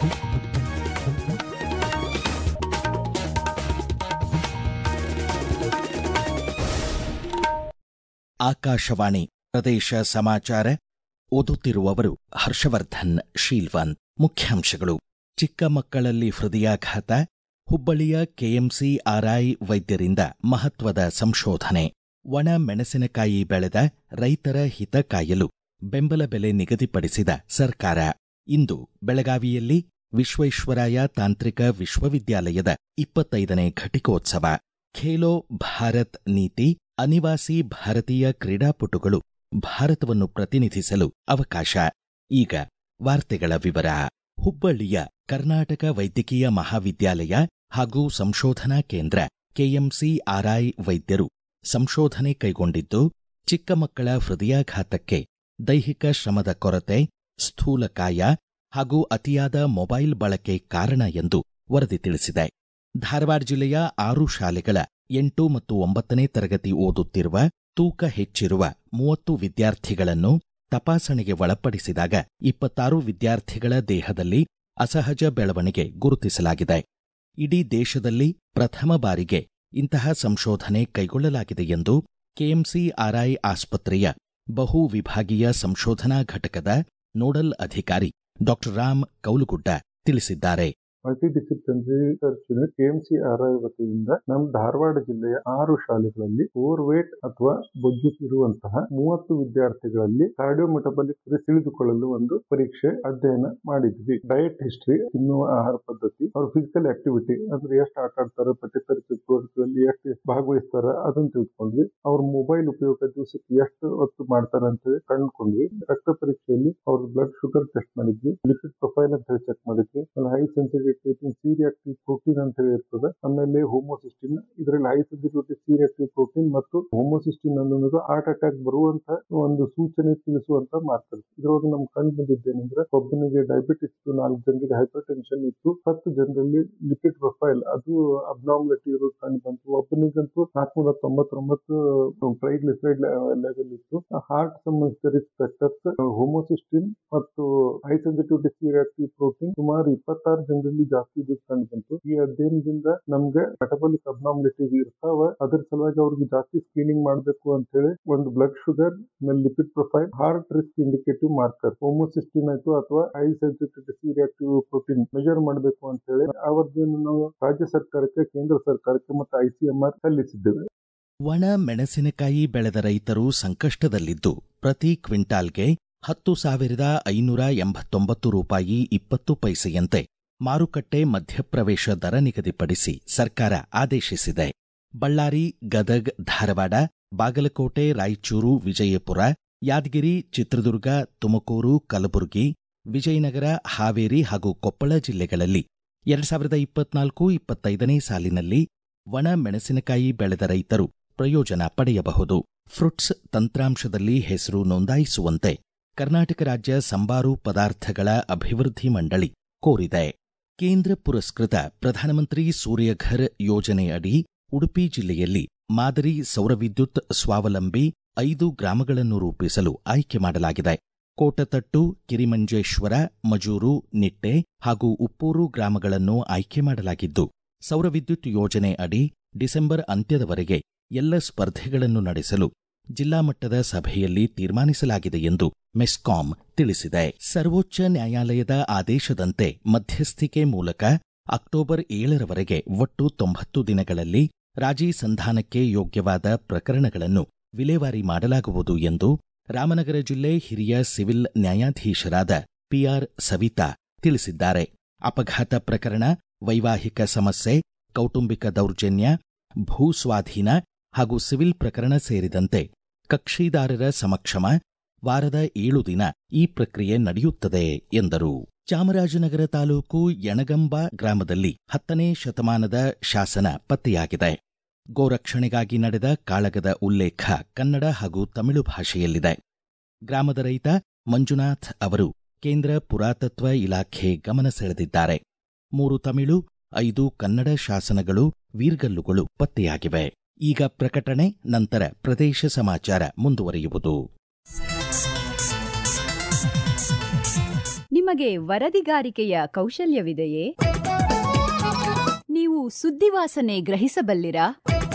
ಆಕಾಶವಾಣಿ ಪ್ರದೇಶ ಸಮಾಚಾರ ಓದುತ್ತಿರುವವರು ಹರ್ಷವರ್ಧನ್ ಶೀಲ್ವಂತ್ ಮುಖ್ಯಾಂಶಗಳು ಚಿಕ್ಕ ಮಕ್ಕಳಲ್ಲಿ ಹೃದಯಾಘಾತ ಹುಬ್ಬಳ್ಳಿಯ ಕೆಎಂಸಿ ಆರ್ಐ ವೈದ್ಯರಿಂದ ಮಹತ್ವದ ಸಂಶೋಧನೆ ಒಣ ಮೆಣಸಿನಕಾಯಿ ಬೆಳೆದ ರೈತರ ಹಿತ ಕಾಯಲು ಬೆಂಬಲ ಬೆಲೆ ನಿಗದಿಪಡಿಸಿದ ಸರ್ಕಾರ ಇಂದು ಬೆಳಗಾವಿಯಲ್ಲಿ ವಿಶ್ವೇಶ್ವರಾಯ ತಾಂತ್ರಿಕ ವಿಶ್ವವಿದ್ಯಾಲಯದ ಇಪ್ಪತ್ತೈದನೇ ಘಟಿಕೋತ್ಸವ ಖೇಲೋ ಭಾರತ್ ನೀತಿ ಅನಿವಾಸಿ ಭಾರತೀಯ ಕ್ರೀಡಾಪಟುಗಳು ಭಾರತವನ್ನು ಪ್ರತಿನಿಧಿಸಲು ಅವಕಾಶ ಈಗ ವಾರ್ತೆಗಳ ವಿವರ ಹುಬ್ಬಳ್ಳಿಯ ಕರ್ನಾಟಕ ವೈದ್ಯಕೀಯ ಮಹಾವಿದ್ಯಾಲಯ ಹಾಗೂ ಸಂಶೋಧನಾ ಕೇಂದ್ರ ಕೆಎಂಸಿ ಆರ್ಐ ವೈದ್ಯರು ಸಂಶೋಧನೆ ಕೈಗೊಂಡಿದ್ದು ಚಿಕ್ಕ ಮಕ್ಕಳ ಹೃದಯಾಘಾತಕ್ಕೆ ದೈಹಿಕ ಶ್ರಮದ ಕೊರತೆ ಸ್ಥೂಲಕಾಯ ಹಾಗೂ ಅತಿಯಾದ ಮೊಬೈಲ್ ಬಳಕೆ ಕಾರಣ ಎಂದು ವರದಿ ತಿಳಿಸಿದೆ ಧಾರವಾಡ ಜಿಲ್ಲೆಯ ಆರು ಶಾಲೆಗಳ ಎಂಟು ಮತ್ತು ಒಂಬತ್ತನೇ ತರಗತಿ ಓದುತ್ತಿರುವ ತೂಕ ಹೆಚ್ಚಿರುವ ಮೂವತ್ತು ವಿದ್ಯಾರ್ಥಿಗಳನ್ನು ತಪಾಸಣೆಗೆ ಒಳಪಡಿಸಿದಾಗ ಇಪ್ಪತ್ತಾರು ವಿದ್ಯಾರ್ಥಿಗಳ ದೇಹದಲ್ಲಿ ಅಸಹಜ ಬೆಳವಣಿಗೆ ಗುರುತಿಸಲಾಗಿದೆ ಇಡೀ ದೇಶದಲ್ಲಿ ಪ್ರಥಮ ಬಾರಿಗೆ ಇಂತಹ ಸಂಶೋಧನೆ ಕೈಗೊಳ್ಳಲಾಗಿದೆ ಎಂದು ಕೆಎಂಸಿ ಆರ್ಐ ಆಸ್ಪತ್ರೆಯ ಬಹು ವಿಭಾಗೀಯ ಸಂಶೋಧನಾ ಘಟಕದ ನೋಡಲ್ ಅಧಿಕಾರಿ ಡಾಕ್ಟರ್ ರಾಮ್ ಕೌಲುಗುಡ್ಡ ತಿಳಿಸಿದ್ದಾರೆ multidisciplinary research unit KMC RI ವತಿಯಿಂದ ನಮ್ಮ ಧಾರವಾಡ ಜಿಲ್ಲೆಯ ಆರು ಶಾಲೆಗಳಲ್ಲಿ ಓವರ್ ವೇಟ್ ಅಥವಾ ಬೊಜ್ಜು ಇರುವಂತಹ ಮೂವತ್ತು ವಿದ್ಯಾರ್ಥಿಗಳಲ್ಲಿ ಕಾರ್ಡಿಯೋಮೆಟಬಲಿಕ್ ತಿಳಿದುಕೊಳ್ಳಲು ಒಂದು ಪರೀಕ್ಷೆ ಅಧ್ಯಯನ ಮಾಡಿದ್ವಿ ಡಯಟ್ ಹಿಸ್ಟ್ರಿ ತಿನ್ನುವ ಆಹಾರ ಪದ್ಧತಿ ಅವ್ರ ಫಿಸಿಕಲ್ ಆಕ್ಟಿವಿಟಿ ಅಂದ್ರೆ ಎಷ್ಟು ಆಟ ಆಡ್ತಾರೆ ಪಠ್ಯೇತರ ಚಟುವಟಿಕೆಗಳಲ್ಲಿ ಎಷ್ಟು ಭಾಗವಹಿಸ್ತಾರ ಅದನ್ನ ತಿಳ್ಕೊಂಡ್ವಿ ಅವ್ರ ಮೊಬೈಲ್ ಉಪಯೋಗ ದಿವಸಕ್ಕೆ ಎಷ್ಟು ಹೊತ್ತು ಮಾಡ್ತಾರೆ ಅಂತ ಹೇಳಿ ಕಂಡುಕೊಂಡ್ವಿ ರಕ್ತ ಪರೀಕ್ಷೆಯಲ್ಲಿ ಅವ್ರ ಬ್ಲಡ್ ಶುಗರ್ ಟೆಸ್ಟ್ ಮಾಡಿದ್ವಿ ಲಿಪಿಡ್ ಪ್ರೊಫೈಲ್ ಅಂತ ಹೇಳಿ ಚೆಕ್ ಮಾಡಿದ್ವಿ ಆಮೇಲೆ high sensitive C reactive protein ಅಂತ ಹೇಳಿ ಇರ್ತದೆ ಆಮೇಲೆ ಹೋಮೋಸಿಸ್ಟಿನ್ ಇದರಲ್ಲಿ high sensitivity C reactive protein ಮತ್ತು ಹೋಮೋಸಿಸ್ಟಿನ್ ಅನ್ನೋದು ಹಾರ್ಟ್ ಅಟ್ಯಾಕ್ ಬರುವಂತ ಒಂದು ಸೂಚನೆ ತಿಳಿಸುವಂತ ಮಾರ್ಕರ್ ಇದ್ರೊಳಗೆ ನಮ್ಗೆ ಕಂಡು ಬಂದಿದ್ದೇನೆಂದ್ರೆ ಒಬ್ಬನಿಗೆ ಡಯಾಬಿಟಿಸ್ ನಾಲ್ಕು ಜನರಿಗೆ ಹೈಪರ್ ಟೆನ್ಷನ್ ಇತ್ತು ಹತ್ತು ಜನರಲ್ಲಿ ಲಿಪಿಡ್ ಪ್ರೊಫೈಲ್ ಅದು ಅಬ್ನಾಮಿಲಿಟಿ ಇರೋದು ಕಂಡು ಬಂತು ಒಬ್ಬನಿಗಂತೂ ನಾಲ್ಕುನೂರ ತೊಂಬತ್ತೊಂಬತ್ತು ಟ್ರೈಗ್ಲಿಸರೈಡ್ ಲೆವೆಲ್ ಇತ್ತು ಹಾರ್ಟ್ ಸಂಬಂಧಿಸಿದ ರಿಸ್ಕ್ ಫ್ಯಾಕ್ಟರ್ಸ್ ಹೋಮೋಸಿಸ್ಟಿನ್ ಮತ್ತು high sensitivity C reactive protein ಸುಮಾರು ಇಪ್ಪತ್ತಾರು ಜನರಲ್ಲಿ ಜಾಸ್ತಿ ಇದ್ದು ಕಂಡು ಬಂತು ಈ ಅಧ್ಯಯನದಿಂದ ನಮ್ಗೆ ಮೆಟಬಾಲಿಕ್ ಅಬ್ನಾಮಿಲಿಟಿ ಇರ್ತಾವ ಅದ್ರ ಸಲುವಾಗಿ ಅವ್ರಿಗೆ ಜಾಸ್ತಿ ಸ್ಕ್ರೀನಿಂಗ್ ಮಾಡಬೇಕು ಅಂತ ಹೇಳಿ ಒಂದು ಬ್ಲಡ್ ಶುಗರ್ ಆಮೇಲೆ lipid profile heart risk indicative marker homocysteine ಆಯ್ತು ಅಥವಾ high sensitivity C reactive protein measure ಮಾಡಬೇಕು ಅಂತ ಹೇಳಿ ಆ ವರದಿಯನ್ನು ನಾವು ರಾಜ್ಯ ಸರ್ಕಾರಕ್ಕೆ ಕೇಂದ್ರ ಸರ್ಕಾರಕ್ಕೆ ಮತ್ತು ಐಸಿಎಂಆರ್ ಸಲ್ಲಿಸಿದ್ದೇವೆ ಒಣ ಮೆಣಸಿನಕಾಯಿ ಬೆಳೆದ ರೈತರು ಸಂಕಷ್ಟದಲ್ಲಿದ್ದು ಪ್ರತಿ ಕ್ವಿಂಟಾಲ್ಗೆ ಹತ್ತು ಸಾವಿರದ ಐನೂರ ಎಂಬತ್ತೊಂಬತ್ತು ರೂಪಾಯಿ ಇಪ್ಪತ್ತು ಪೈಸೆಯಂತೆ ಮಾರುಕಟ್ಟೆ ಮಧ್ಯಪ್ರವೇಶ ದರ ನಿಗದಿಪಡಿಸಿ ಸರ್ಕಾರ ಆದೇಶಿಸಿದೆ ಬಳ್ಳಾರಿ ಗದಗ್ ಧಾರವಾಡ ಬಾಗಲಕೋಟೆ ರಾಯಚೂರು ವಿಜಯಪುರ ಯಾದಗಿರಿ ಚಿತ್ರದುರ್ಗ ತುಮಕೂರು ಕಲಬುರಗಿ ವಿಜಯನಗರ ಹಾವೇರಿ ಹಾಗೂ ಕೊಪ್ಪಳ ಜಿಲ್ಲೆಗಳಲ್ಲಿ ಎರಡ್ ಸಾವಿರದ ಇಪ್ಪತ್ನಾಲ್ಕು ಇಪ್ಪತ್ತೈದನೇ ಸಾಲಿನಲ್ಲಿ ಒಣ ಮೆಣಸಿನಕಾಯಿ ಬೆಳೆದ ರೈತರು ಪ್ರಯೋಜನ ಪಡೆಯಬಹುದು ಫ್ರುಟ್ಸ್ ತಂತ್ರಾಂಶದಲ್ಲಿ ಹೆಸರು ನೋಂದಾಯಿಸುವಂತೆ ಕರ್ನಾಟಕ ರಾಜ್ಯ ಸಂಬಾರು ಪದಾರ್ಥಗಳ ಅಭಿವೃದ್ಧಿ ಮಂಡಳಿ ಕೋರಿದೆ ಕೇಂದ್ರ ಪುರಸ್ಕೃತ ಪ್ರಧಾನಮಂತ್ರಿ ಸೂರ್ಯಘರ್ ಯೋಜನೆ ಅಡಿ ಉಡುಪಿ ಜಿಲ್ಲೆಯಲ್ಲಿ ಮಾದರಿ ಸೌರವಿದ್ಯುತ್ ಸ್ವಾವಲಂಬಿ ಐದು ಗ್ರಾಮಗಳನ್ನು ರೂಪಿಸಲು ಆಯ್ಕೆ ಮಾಡಲಾಗಿದೆ ಕೋಟತಟ್ಟು ಕಿರಿಮಂಜೇಶ್ವರ ಮಜೂರು ನಿಟ್ಟೆ ಹಾಗೂ ಉಪ್ಪೂರು ಗ್ರಾಮಗಳನ್ನು ಆಯ್ಕೆ ಮಾಡಲಾಗಿದ್ದು ಸೌರವಿದ್ಯುತ್ ಯೋಜನೆ ಅಡಿ ಡಿಸೆಂಬರ್ ಅಂತ್ಯದವರೆಗೆ ಎಲ್ಲ ಸ್ಪರ್ಧೆಗಳನ್ನು ನಡೆಸಲು ಜಿಲ್ಲಾ ಮಟ್ಟದ ಸಭೆಯಲ್ಲಿ ತೀರ್ಮಾನಿಸಲಾಗಿದೆ ಎಂದು ಮೆಸ್ಕಾಂ ತಿಳಿಸಿದೆ ಸರ್ವೋಚ್ಚ ನ್ಯಾಯಾಲಯದ ಆದೇಶದಂತೆ ಮಧ್ಯಸ್ಥಿಕೆ ಮೂಲಕ ಅಕ್ಟೋಬರ್ ಏಳರವರೆಗೆ ಒಟ್ಟು ತೊಂಬತ್ತು ದಿನಗಳಲ್ಲಿ ರಾಜಿ ಸಂಧಾನಕ್ಕೆ ಯೋಗ್ಯವಾದ ಪ್ರಕರಣಗಳನ್ನು ವಿಲೇವಾರಿ ಮಾಡಲಾಗುವುದು ಎಂದು ರಾಮನಗರ ಜಿಲ್ಲೆ ಹಿರಿಯ ಸಿವಿಲ್ ನ್ಯಾಯಾಧೀಶರಾದ ಪಿಆರ್ ಸವಿತಾ ತಿಳಿಸಿದ್ದಾರೆ ಅಪಘಾತ ಪ್ರಕರಣ ವೈವಾಹಿಕ ಸಮಸ್ಯೆ ಕೌಟುಂಬಿಕ ದೌರ್ಜನ್ಯ ಭೂ ಸ್ವಾಧೀನ ಹಾಗೂ ಸಿವಿಲ್ ಪ್ರಕರಣ ಸೇರಿದಂತೆ ಕಕ್ಷಿದಾರರ ಸಮಕ್ಷಮ ವಾರದ ಏಳು ದಿನ ಈ ಪ್ರಕ್ರಿಯೆ ನಡೆಯುತ್ತದೆ ಎಂದರು ಚಾಮರಾಜನಗರ ತಾಲೂಕು ಯಣಗಂಬ ಗ್ರಾಮದಲ್ಲಿ ಹತ್ತನೇ ಶತಮಾನದ ಶಾಸನ ಪತ್ತೆಯಾಗಿದೆ ಗೋರಕ್ಷಣೆಗಾಗಿ ನಡೆದ ಕಾಳಗದ ಉಲ್ಲೇಖ ಕನ್ನಡ ಹಾಗೂ ತಮಿಳು ಭಾಷೆಯಲ್ಲಿದೆ ಗ್ರಾಮದ ರೈತ ಮಂಜುನಾಥ್ ಅವರು ಕೇಂದ್ರ ಪುರಾತತ್ವ ಇಲಾಖೆ ಗಮನ ಸೆಳೆದಿದ್ದಾರೆ ಮೂರು ತಮಿಳು ಐದು ಕನ್ನಡ ಶಾಸನಗಳು ವೀರ್ಗಲ್ಲುಗಳು ಪತ್ತೆಯಾಗಿವೆ ಈಗ ಪ್ರಕಟಣೆ ನಂತರ ಪ್ರದೇಶ ಸಮಾಚಾರ ಮುಂದುವರಿಯುವುದು ನಿಮ್ಮ ನಿಮಗೆ ವರದಿಗಾರಿಕೆಯ ಕೌಶಲ್ಯವಿದೆಯೇ ನೀವು ಸುದ್ದಿವಾಸನೆ ಗ್ರಹಿಸಬಲ್ಲಿರಾ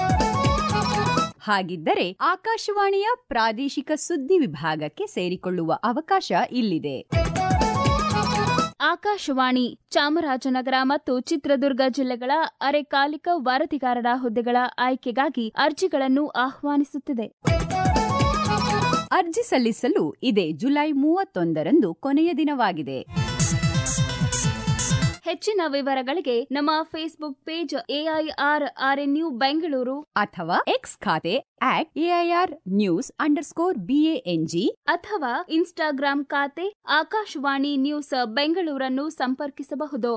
ಹಾಗಿದ್ದರೆ ಆಕಾಶವಾಣಿಯ ಪ್ರಾದೇಶಿಕ ಸುದ್ದಿ ವಿಭಾಗಕ್ಕೆ ಸೇರಿಕೊಳ್ಳುವ ಅವಕಾಶ ಇಲ್ಲಿದೆ ಆಕಾಶವಾಣಿ ಚಾಮರಾಜನಗರ ಮತ್ತು ಚಿತ್ರದುರ್ಗ ಜಿಲ್ಲೆಗಳ ಅರೆಕಾಲಿಕ ವರದಿಗಾರರ ಹುದ್ದೆಗಳ ಆಯ್ಕೆಗಾಗಿ ಅರ್ಜಿಗಳನ್ನು ಆಹ್ವಾನಿಸುತ್ತಿದೆ ಅರ್ಜಿ ಸಲ್ಲಿಸಲು ಇದೇ ಜುಲೈ ಮೂವತ್ತೊಂದರಂದು ಕೊನೆಯ ದಿನವಾಗಿದೆ ಹೆಚ್ಚಿನ ವಿವರಗಳಿಗೆ ನಮ್ಮ Facebook page AIR RNU Bengaluru ಅಥವಾ ಎಕ್ಸ್ ಖಾತೆ at AIR news underscore BANG ಅಥವಾ ಇನ್ಸ್ಟಾಗ್ರಾಂ ಖಾತೆ ಆಕಾಶವಾಣಿ ನ್ಯೂಸ್ ಬೆಂಗಳೂರನ್ನು ಸಂಪರ್ಕಿಸಬಹುದು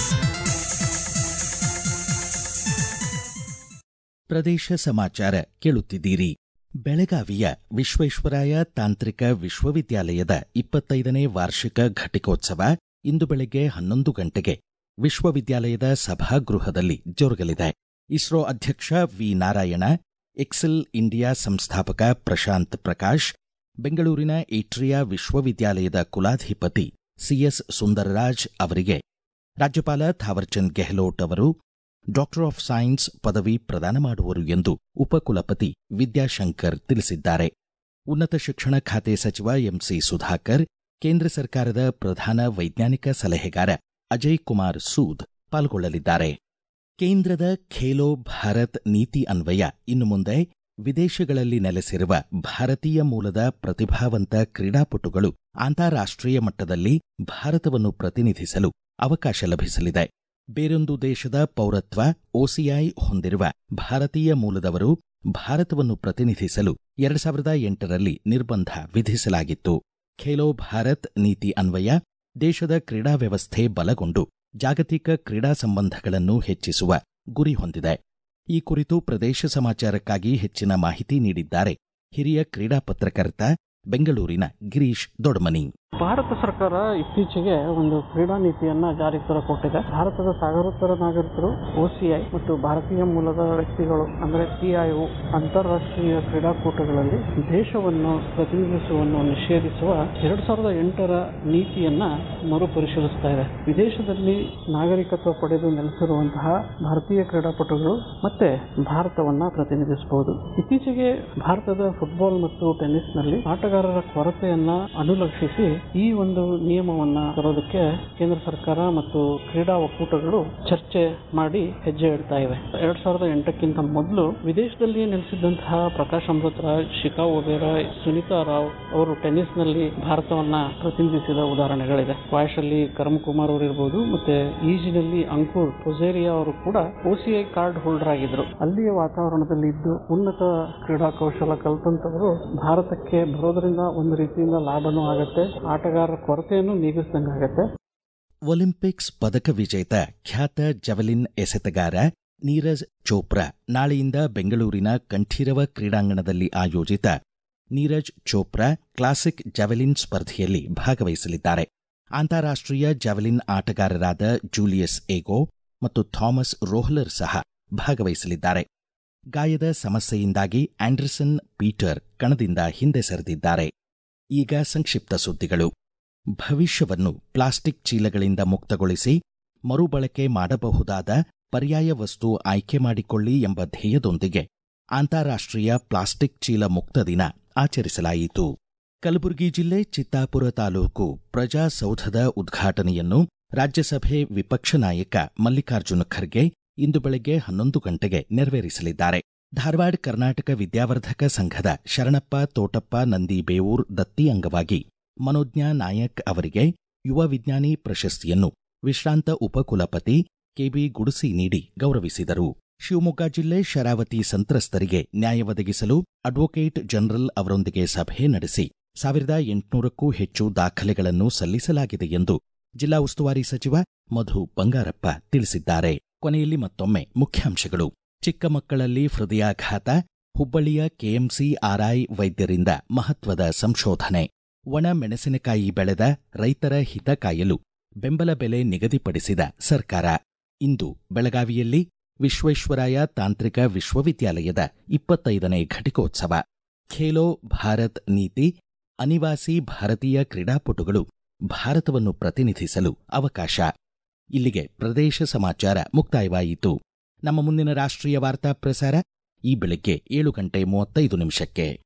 ಪ್ರದೇಶ ಸಮಾಚಾರ ಕೇಳುತ್ತಿದ್ದೀರಿ ಬೆಳಗಾವಿಯ ವಿಶ್ವೇಶ್ವರಾಯ ತಾಂತ್ರಿಕ ವಿಶ್ವವಿದ್ಯಾಲಯದ ಇಪ್ಪತ್ತೈದನೇ ವಾರ್ಷಿಕ ಘಟಿಕೋತ್ಸವ ಇಂದು ಬೆಳಗ್ಗೆ ಹನ್ನೊಂದು ಗಂಟೆಗೆ ವಿಶ್ವವಿದ್ಯಾಲಯದ ಸಭಾಗೃಹದಲ್ಲಿ ಜರುಗಲಿದೆ ಇಸ್ರೋ ಅಧ್ಯಕ್ಷ ವಿ ನಾರಾಯಣ ಎಕ್ಸೆಲ್ ಇಂಡಿಯಾ ಸಂಸ್ಥಾಪಕ ಪ್ರಶಾಂತ್ ಪ್ರಕಾಶ್ ಬೆಂಗಳೂರಿನ ಏಟ್ರಿಯಾ ವಿಶ್ವವಿದ್ಯಾಲಯದ ಕುಲಾಧಿಪತಿ ಸಿಎಸ್ ಸುಂದರರಾಜ್ ಅವರಿಗೆ ರಾಜ್ಯಪಾಲ ಥಾವರ್ಚಂದ್ ಗೆಹ್ಲೋಟ್ ಅವರು ಡಾಕ್ಟರ್ ಆಫ್ ಸೈನ್ಸ್ ಪದವಿ ಪ್ರದಾನ ಮಾಡುವರು ಎಂದು ಉಪಕುಲಪತಿ ವಿದ್ಯಾಶಂಕರ್ ತಿಳಿಸಿದ್ದಾರೆ ಉನ್ನತ ಶಿಕ್ಷಣ ಖಾತೆ ಸಚಿವ ಎಂಸಿ ಸುಧಾಕರ್ ಕೇಂದ್ರ ಸರ್ಕಾರದ ಪ್ರಧಾನ ವೈಜ್ಞಾನಿಕ ಸಲಹೆಗಾರ ಅಜಯ್ ಕುಮಾರ್ ಸೂದ್ ಪಾಲ್ಗೊಳ್ಳಲಿದ್ದಾರೆ ಕೇಂದ್ರದ ಖೇಲೋ ಭಾರತ್ ನೀತಿ ಅನ್ವಯ ಇನ್ನು ಮುಂದೆ ವಿದೇಶಗಳಲ್ಲಿ ನೆಲೆಸಿರುವ ಭಾರತೀಯ ಮೂಲದ ಪ್ರತಿಭಾವಂತ ಕ್ರೀಡಾಪಟುಗಳು ಅಂತಾರಾಷ್ಟ್ರೀಯ ಮಟ್ಟದಲ್ಲಿ ಭಾರತವನ್ನು ಪ್ರತಿನಿಧಿಸಲು ಅವಕಾಶ ಲಭಿಸಲಿದೆ ಬೇರೊಂದು ದೇಶದ ಪೌರತ್ವ ಒಸಿಐ ಹೊಂದಿರುವ ಭಾರತೀಯ ಮೂಲದವರು ಭಾರತವನ್ನು ಪ್ರತಿನಿಧಿಸಲು ಎರಡು ಸಾವಿರದ ಎಂಟರಲ್ಲಿ ನಿರ್ಬಂಧ ವಿಧಿಸಲಾಗಿತ್ತು ಖೇಲೋ ಭಾರತ್ ನೀತಿ ಅನ್ವಯ ದೇಶದ ಕ್ರೀಡಾ ವ್ಯವಸ್ಥೆ ಬಲಗೊಂಡು ಜಾಗತಿಕ ಕ್ರೀಡಾ ಸಂಬಂಧಗಳನ್ನು ಹೆಚ್ಚಿಸುವ ಗುರಿ ಹೊಂದಿದೆ ಈ ಕುರಿತು ಪ್ರದೇಶ ಸಮಾಚಾರಕ್ಕಾಗಿ ಹೆಚ್ಚಿನ ಮಾಹಿತಿ ನೀಡಿದ್ದಾರೆ ಹಿರಿಯ ಕ್ರೀಡಾ ಪತ್ರಕರ್ತ ಬೆಂಗಳೂರಿನ ಗಿರೀಶ್ ದೊಡ್ಮನಿ ಭಾರತ ಸರ್ಕಾರ ಇತ್ತೀಚೆಗೆ ಒಂದು ಕ್ರೀಡಾ ನೀತಿಯನ್ನ ಜಾರಿಗೆ ತರಕೊಟ್ಟಿದೆ ಭಾರತದ ಸಾಗರೋತ್ತರ ನಾಗರಿಕರು ಒಸಿಐ ಮತ್ತು ಭಾರತೀಯ ಮೂಲದ ವ್ಯಕ್ತಿಗಳು ಅಂದ್ರೆ ಸಿಐಒ ಅಂತಾರಾಷ್ಟ್ರೀಯ ಕ್ರೀಡಾಕೂಟಗಳಲ್ಲಿ ದೇಶವನ್ನು ಪ್ರತಿನಿಧಿಸುವನ್ನು ನಿಷೇಧಿಸುವ ಎರಡ್ ಸಾವಿರದ ಎಂಟರ ನೀತಿಯನ್ನ ಮರುಪರಿಶೀಲಿಸ್ತಾ ಇದೆ ವಿದೇಶದಲ್ಲಿ ನಾಗರಿಕತ್ವ ಪಡೆದು ನೆಲೆಸಿರುವಂತಹ ಭಾರತೀಯ ಕ್ರೀಡಾಪಟುಗಳು ಮತ್ತೆ ಭಾರತವನ್ನ ಪ್ರತಿನಿಧಿಸಬಹುದು ಇತ್ತೀಚೆಗೆ ಭಾರತದ ಫುಟ್ಬಾಲ್ ಮತ್ತು ಟೆನ್ನಿಸ್ನಲ್ಲಿ ಆಟಗಾರರ ಕೊರತೆಯನ್ನ ಅನುಲಕ್ಷಿಸಿ ಈ ಒಂದು ನಿಯಮವನ್ನ ತರೋದಕ್ಕೆ ಕೇಂದ್ರ ಸರ್ಕಾರ ಮತ್ತು ಕ್ರೀಡಾ ಒಕ್ಕೂಟಗಳು ಚರ್ಚೆ ಮಾಡಿ ಹೆಜ್ಜೆ ಇಡ್ತಾ ಇವೆ ಎರಡ್ ಸಾವಿರದ ಎಂಟಕ್ಕಿಂತ ಮೊದಲು ವಿದೇಶದಲ್ಲಿ ನೆಲೆಸಿದ್ದಂತಹ ಪ್ರಕಾಶ್ ಅಮೃತರಾಜ್ ಶಿಖಾ ಒಬೇರಾಯ್ ಸುನೀತಾ ರಾವ್ ಅವರು ಟೆನ್ನಿಸ್ನಲ್ಲಿ ಭಾರತವನ್ನ ಪ್ರತಿನಿಧಿಸಿದ ಉದಾಹರಣೆಗಳಿದೆ ಸ್ಕ್ವಾಶ್ ಅಲ್ಲಿ ಕರಮ್ ಕುಮಾರ್ ಅವರು ಇರಬಹುದು ಮತ್ತೆ ಈಜಿನಲ್ಲಿ ಅಂಕುರ್ ಪೊಸೇರಿಯಾ ಅವರು ಕೂಡ ಒಸಿಐ ಕಾರ್ಡ್ ಹೋಲ್ಡರ್ ಆಗಿದ್ರು ಅಲ್ಲಿಯ ವಾತಾವರಣದಲ್ಲಿ ಇದ್ದು ಉನ್ನತ ಕ್ರೀಡಾ ಕೌಶಲ ಕಲ್ತಂತವರು ಭಾರತಕ್ಕೆ ಬರೋದ್ರಿಂದ ಒಂದು ರೀತಿಯಿಂದ ಲಾಭನೂ ಆಗತ್ತೆ ಆಟಗಾರರ ಕೊರತೆಯನ್ನು ನೀಗಿಸಿದಂಗಾಗತ್ತೆ ಒಲಿಂಪಿಕ್ಸ್ ಪದಕ ವಿಜೇತ ಖ್ಯಾತ ಜವೆಲಿನ್ ಎಸೆತಗಾರ ನೀರಜ್ ಚೋಪ್ರಾ ನಾಳೆಯಿಂದ ಬೆಂಗಳೂರಿನ ಕಂಠೀರವ ಕ್ರೀಡಾಂಗಣದಲ್ಲಿ ಆಯೋಜಿತ ನೀರಜ್ ಚೋಪ್ರಾ ಕ್ಲಾಸಿಕ್ ಜಾವೆಲಿನ್ ಸ್ಪರ್ಧೆಯಲ್ಲಿ ಭಾಗವಹಿಸಲಿದ್ದಾರೆ ಅಂತಾರಾಷ್ಟ್ರೀಯ ಜಾವೆಲಿನ್ ಆಟಗಾರರಾದ ಜೂಲಿಯಸ್ ಏಗೋ ಮತ್ತು ಥಾಮಸ್ ರೋಹ್ಲರ್ ಸಹ ಭಾಗವಹಿಸಲಿದ್ದಾರೆ ಗಾಯದ ಸಮಸ್ಯೆಯಿಂದಾಗಿ ಆಂಡರ್ಸನ್ ಪೀಟರ್ ಕಣದಿಂದ ಹಿಂದೆ ಸರಿದಿದ್ದಾರೆ ಈಗ ಸಂಕ್ಷಿಪ್ತ ಸುದ್ದಿಗಳು ಭವಿಷ್ಯವನ್ನು ಪ್ಲಾಸ್ಟಿಕ್ ಚೀಲಗಳಿಂದ ಮುಕ್ತಗೊಳಿಸಿ ಮರುಬಳಕೆ ಮಾಡಬಹುದಾದ ಪರ್ಯಾಯ ವಸ್ತು ಆಯ್ಕೆ ಮಾಡಿಕೊಳ್ಳಿ ಎಂಬ ಧ್ಯೇಯದೊಂದಿಗೆ ಅಂತಾರಾಷ್ಟ್ರೀಯ ಪ್ಲಾಸ್ಟಿಕ್ ಚೀಲ ಮುಕ್ತ ದಿನ ಆಚರಿಸಲಾಯಿತು ಕಲಬುರಗಿ ಜಿಲ್ಲೆ ಚಿತ್ತಾಪುರ ತಾಲೂಕು ಪ್ರಜಾಸೌಧದ ಉದ್ಘಾಟನೆಯನ್ನು ರಾಜ್ಯಸಭೆ ವಿಪಕ್ಷ ನಾಯಕ ಮಲ್ಲಿಕಾರ್ಜುನ ಖರ್ಗೆ ಇಂದು ಬೆಳಗ್ಗೆ ಹನ್ನೊಂದು ಗಂಟೆಗೆ ನೆರವೇರಿಸಲಿದ್ದಾರೆ ಧಾರವಾಡ ಕರ್ನಾಟಕ ವಿದ್ಯಾವರ್ಧಕ ಸಂಘದ ಶರಣಪ್ಪ ತೋಟಪ್ಪ ನಂದಿ ಬೇವೂರ್ ದತ್ತಿ ಅಂಗವಾಗಿ ಮನೋಜ್ಞಾ ನಾಯಕ್ ಅವರಿಗೆ ಯುವ ವಿಜ್ಞಾನಿ ಪ್ರಶಸ್ತಿಯನ್ನು ವಿಶ್ರಾಂತ ಉಪಕುಲಪತಿ ಕೆಬಿ ಗುಡಿಸಿ ನೀಡಿ ಗೌರವಿಸಿದರು ಶಿವಮೊಗ್ಗ ಜಿಲ್ಲೆ ಶರಾವತಿ ಸಂತ್ರಸ್ತರಿಗೆ ನ್ಯಾಯ ಒದಗಿಸಲು ಅಡ್ವೊಕೇಟ್ ಜನರಲ್ ಅವರೊಂದಿಗೆ ಸಭೆ ನಡೆಸಿ ಸಾವಿರದ ಎಂಟುನೂರಕ್ಕೂ ಹೆಚ್ಚು ದಾಖಲೆಗಳನ್ನು ಸಲ್ಲಿಸಲಾಗಿದೆ ಎಂದು ಜಿಲ್ಲಾ ಉಸ್ತುವಾರಿ ಸಚಿವ ಮಧು ಬಂಗಾರಪ್ಪ ತಿಳಿಸಿದ್ದಾರೆ ಕೊನೆಯಲ್ಲಿ ಮತ್ತೊಮ್ಮೆ ಮುಖ್ಯಾಂಶಗಳು ಚಿಕ್ಕ ಮಕ್ಕಳಲ್ಲಿ ಹೃದಯಾಘಾತ ಹುಬ್ಬಳ್ಳಿಯ ಕೆಎಂಸಿ ಆರ್ಐ ವೈದ್ಯರಿಂದ ಮಹತ್ವದ ಸಂಶೋಧನೆ ಒಣ ಮೆಣಸಿನಕಾಯಿ ಬೆಳೆದ ರೈತರ ಹಿತ ಕಾಯಲು ಬೆಂಬಲ ಬೆಲೆ ನಿಗದಿಪಡಿಸಿದ ಸರ್ಕಾರ ಇಂದು ಬೆಳಗಾವಿಯಲ್ಲಿ ವಿಶ್ವೇಶ್ವರಾಯ ತಾಂತ್ರಿಕ ವಿಶ್ವವಿದ್ಯಾಲಯದ ಇಪ್ಪತ್ತೈದನೇ ಘಟಿಕೋತ್ಸವ ಖೇಲೋ ಭಾರತ್ ನೀತಿ ಅನಿವಾಸಿ ಭಾರತೀಯ ಕ್ರೀಡಾಪಟುಗಳು ಭಾರತವನ್ನು ಪ್ರತಿನಿಧಿಸಲು ಅವಕಾಶ ಇಲ್ಲಿಗೆ ಪ್ರದೇಶ ಸಮಾಚಾರ ಮುಕ್ತಾಯವಾಯಿತು ನಮ್ಮ ಮುಂದಿನ ರಾಷ್ಟ್ರೀಯ ವಾರ್ತಾ ಪ್ರಸಾರ ಈ ಬೆಳಗ್ಗೆ ಏಳು ಗಂಟೆ ಮೂವತ್ತೈದು ನಿಮಿಷಕ್ಕೆ